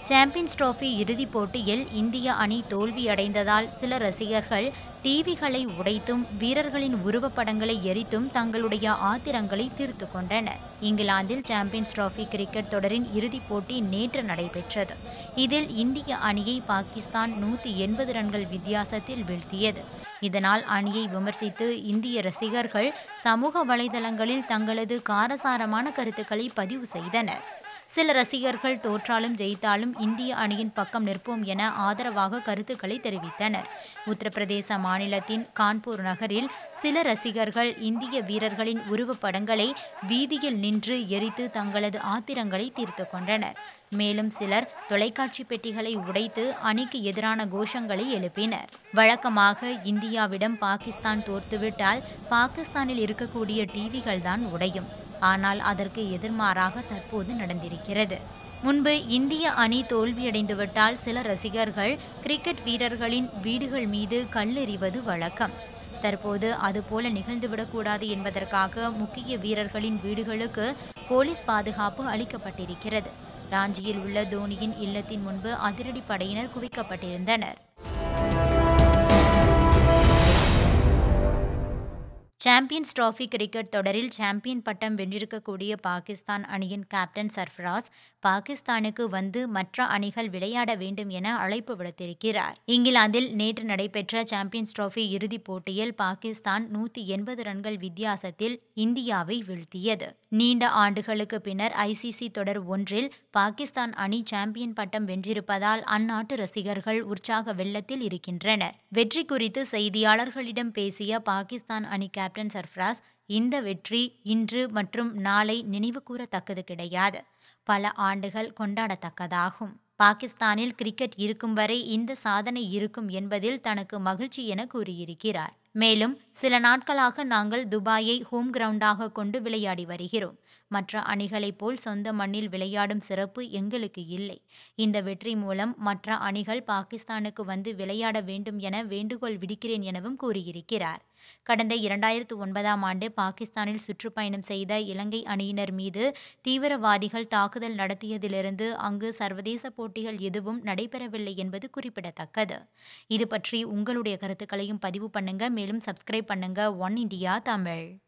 champions trophy இறுதிப் போட்டியில் இந்திய அணி தோல்வியடைந்ததால் சில ரசிகர்கள் டிவிகளை உடைத்தும் வீரர்களின் உருவப்படங்களை எரித்தும் தங்களுடைய ஆத்திரங்களை தீர்த்து கொண்டனர் இங்கிலாந்தில் சாம்பியன்ஸ் டிராபி கிரிக்கெட் தொடரின் இறுதிப் போட்டி நேற்று நடைபெற்றது இதில் இந்திய அணியை பாகிஸ்தான் நூற்றி எண்பது ரன்கள் வித்தியாசத்தில் வீழ்த்தியது இதனால் அணியை விமர்சித்து இந்திய ரசிகர்கள் சமூக வலைதளங்களில் தங்களது காரசாரமான கருத்துக்களை பதிவு செய்தனர் சில ரசிகர்கள் தோற்றாலும் ஜெயித்தாலும் இந்திய அணியின் பக்கம் நிற்போம் என ஆதரவாக கருத்துக்களை தெரிவித்தனர் உத்தரப்பிரதேச மாநிலத்தின் கான்பூர் நகரில் சில ரசிகர்கள் இந்திய வீரர்களின் உருவப்படங்களை வீதியில் நின்று எரித்து தங்களது ஆத்திரங்களை தீர்த்து கொண்டனர் மேலும் சிலர் தொலைக்காட்சி பெட்டிகளை உடைத்து அணிக்கு எதிரான கோஷங்களை எழுப்பினர் வழக்கமாக இந்தியாவிடம் பாகிஸ்தான் தோர்த்துவிட்டால் பாகிஸ்தானில் இருக்கக்கூடிய டிவிகள் தான் உடையும் ஆனால் அதற்கு எதிர்மாறாக தற்போது நடந்திருக்கிறது முன்பு இந்திய அணி தோல்வியடைந்துவிட்டால் சில ரசிகர்கள் கிரிக்கெட் வீரர்களின் வீடுகள் மீது கல்லெறிவது வழக்கம் தற்போது அதுபோல நிகழ்ந்துவிடக்கூடாது என்பதற்காக முக்கிய வீரர்களின் வீடுகளுக்கு போலீஸ் பாதுகாப்பு அளிக்கப்பட்டிருக்கிறது ராஞ்சியில் உள்ள தோனியின் இல்லத்தின் முன்பு அதிரடி படையினர் குவிக்கப்பட்டிருந்தனர் சாம்பியன்ஸ் டிராபி கிரிக்கெட் தொடரில் சாம்பியன் பட்டம் வென்றிருக்கக்கூடிய பாகிஸ்தான் அணியின் கேப்டன் சர்ஃபராஸ் பாகிஸ்தானுக்கு வந்து மற்ற அணிகள் விளையாட வேண்டும் என அழைப்பு விடுத்திருக்கிறார் இங்கிலாந்தில் நேற்று நடைபெற்ற சாம்பியன்ஸ் டிராபி இறுதிப் போட்டியில் பாகிஸ்தான் நூற்றி எண்பது ரன்கள் வித்தியாசத்தில் இந்தியாவை வீழ்த்தியது நீண்ட ஆண்டுகளுக்கு பின்னர் ஐசிசி தொடர் ஒன்றில் பாகிஸ்தான் அணி சாம்பியன் பட்டம் வென்றிருப்பதால் அந்நாட்டு ரசிகர்கள் உற்சாக வெள்ளத்தில் இருக்கின்றனர் வெற்றி குறித்து செய்தியாளர்களிடம் பேசிய பாகிஸ்தான் அணி கேப்டன் சர்ஃப்ராஸ் இந்த வெற்றி இன்று மற்றும் நாளை நினைவு கூறத்தக்கது கிடையாது பல ஆண்டுகள் கொண்டாடத்தக்கதாகும் பாகிஸ்தானில் கிரிக்கெட் இருக்கும் வரை இந்த சாதனை இருக்கும் என்பதில் தனக்கு மகிழ்ச்சி என கூறியிருக்கிறார் மேலும் சில நாட்களாக நாங்கள் துபாயை ஹோம் கிரவுண்டாக கொண்டு விளையாடி வருகிறோம் மற்ற அணிகளைப் போல் சொந்த மண்ணில் விளையாடும் சிறப்பு எங்களுக்கு இல்லை இந்த வெற்றி மூலம் மற்ற அணிகள் பாகிஸ்தானுக்கு வந்து விளையாட வேண்டும் என வேண்டுகோள் விடுக்கிறேன் எனவும் கூறியிருக்கிறார் கடந்த இரண்டாயிரத்து ஒன்பதாம் ஆண்டு பாகிஸ்தானில் சுற்றுப்பயணம் செய்த இலங்கை அணியினர் மீது தீவிரவாதிகள் தாக்குதல் நடத்தியதிலிருந்து அங்கு சர்வதேச போட்டிகள் எதுவும் நடைபெறவில்லை என்பது குறிப்பிடத்தக்கது இது பற்றி உங்களுடைய கருத்துக்களையும் பதிவு பண்ணுங்க மேலும் சப்ஸ்கிரைப் பண்ணுங்க ஒன் இண்டியா தமிழ்